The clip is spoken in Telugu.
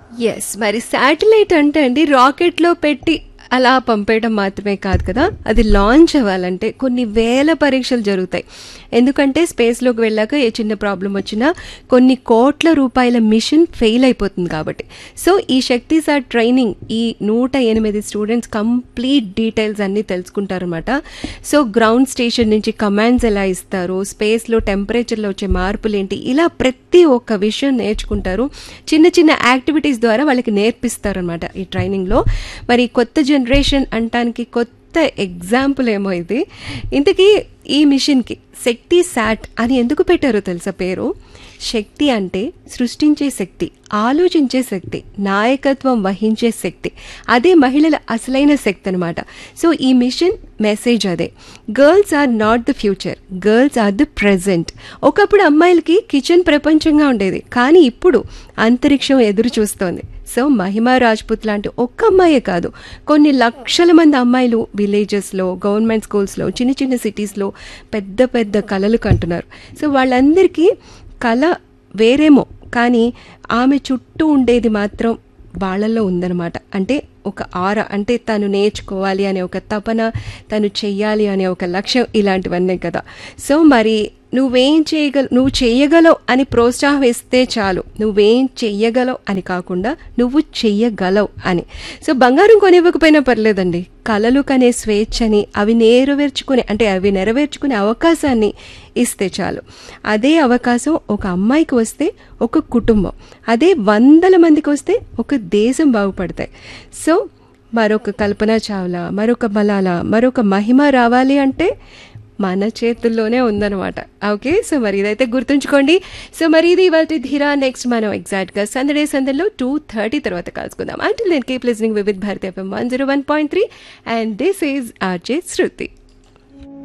ఎస్ మరి శాటిలైట్ అంటే అండి రాకెట్లో పెట్టి అలా పంపేయడం మాత్రమే కాదు కదా అది లాంచ్ అవ్వాలంటే కొన్ని వేల పరీక్షలు జరుగుతాయి ఎందుకంటే స్పేస్లోకి వెళ్ళాక ఏ చిన్న ప్రాబ్లం వచ్చినా కొన్ని కోట్ల రూపాయల మిషన్ ఫెయిల్ అయిపోతుంది కాబట్టి సో ఈ శక్తి సార్ ట్రైనింగ్ ఈ నూట ఎనిమిది స్టూడెంట్స్ కంప్లీట్ డీటెయిల్స్ అన్నీ తెలుసుకుంటారనమాట సో గ్రౌండ్ స్టేషన్ నుంచి కమాండ్స్ ఎలా ఇస్తారు స్పేస్లో టెంపరేచర్లో వచ్చే మార్పులు ఏంటి ఇలా ప్రతి ఒక్క విషయం నేర్చుకుంటారు చిన్న చిన్న యాక్టివిటీస్ ద్వారా వాళ్ళకి నేర్పిస్తారనమాట ఈ ట్రైనింగ్లో మరి కొత్త జనరేషన్ అంటానికి కొత్త ఎగ్జాంపుల్ ఏమో ఇది ఇంతకీ ఈ మిషన్కి శక్తి శాట్ అని ఎందుకు పెట్టారో తెలుసా పేరు శక్తి అంటే సృష్టించే శక్తి ఆలోచించే శక్తి నాయకత్వం వహించే శక్తి అదే మహిళల అసలైన శక్తి అనమాట సో ఈ మిషన్ మెసేజ్ అదే girls are not the future girls are the present ఒకప్పుడు అమ్మాయిలకి కిచెన్ ప్రపంచంగా ఉండేది కానీ ఇప్పుడు అంతరిక్షం ఎదురు చూస్తోంది సో మహిమా రాజ్పుత్ లాంటి ఒక్క అమ్మాయే కాదు కొన్ని లక్షల మంది అమ్మాయిలు విలేజెస్లో గవర్నమెంట్ స్కూల్స్లో చిన్న చిన్న సిటీస్లో పెద్ద పెద్ద కళలు కంటున్నారు సో వాళ్ళందరికీ కళ వేరేమో కానీ ఆమె చుట్టూ ఉండేది మాత్రం వాళ్ళల్లో ఉందన్నమాట అంటే ఒక ఆర అంటే తను నేర్చుకోవాలి అనే ఒక తపన తను చెయ్యాలి అనే ఒక లక్ష్యం ఇలాంటివన్నీ కదా సో మరి నువ్వేం చేయగల నువ్వు చెయ్యగలవు అని ప్రోత్సాహిస్తే చాలు నువ్వేం చెయ్యగలవు అని కాకుండా నువ్వు చెయ్యగలవు అని సో బంగారం కొనివ్వకపోయినా పర్లేదండి కళలు కనే స్వేచ్ఛని అవి నెరవేర్చుకునే అంటే అవి నెరవేర్చుకునే అవకాశాన్ని ఇస్తే చాలు అదే అవకాశం ఒక అమ్మాయికి వస్తే ఒక కుటుంబం అదే వందల మందికి వస్తే ఒక దేశం బాగుపడతాయి సో మరొక కల్పన చావ్లా మరొక మలాలా మరొక మహిమ రావాలి అంటే మన చేతుల్లోనే ఉందన్నమాట ఓకే సో మరి ఇదైతే గుర్తుంచుకోండి సో మరి ఇది ఇవాళ ధీరా నెక్స్ట్ మనం ఎగ్జాక్ట్గా సందడే సందడిలో టూ థర్టీ తర్వాత కలుసుకుందాం అంటే నేను keep listening Vividh Bharati FM one zero one point three and this is RJ Shruti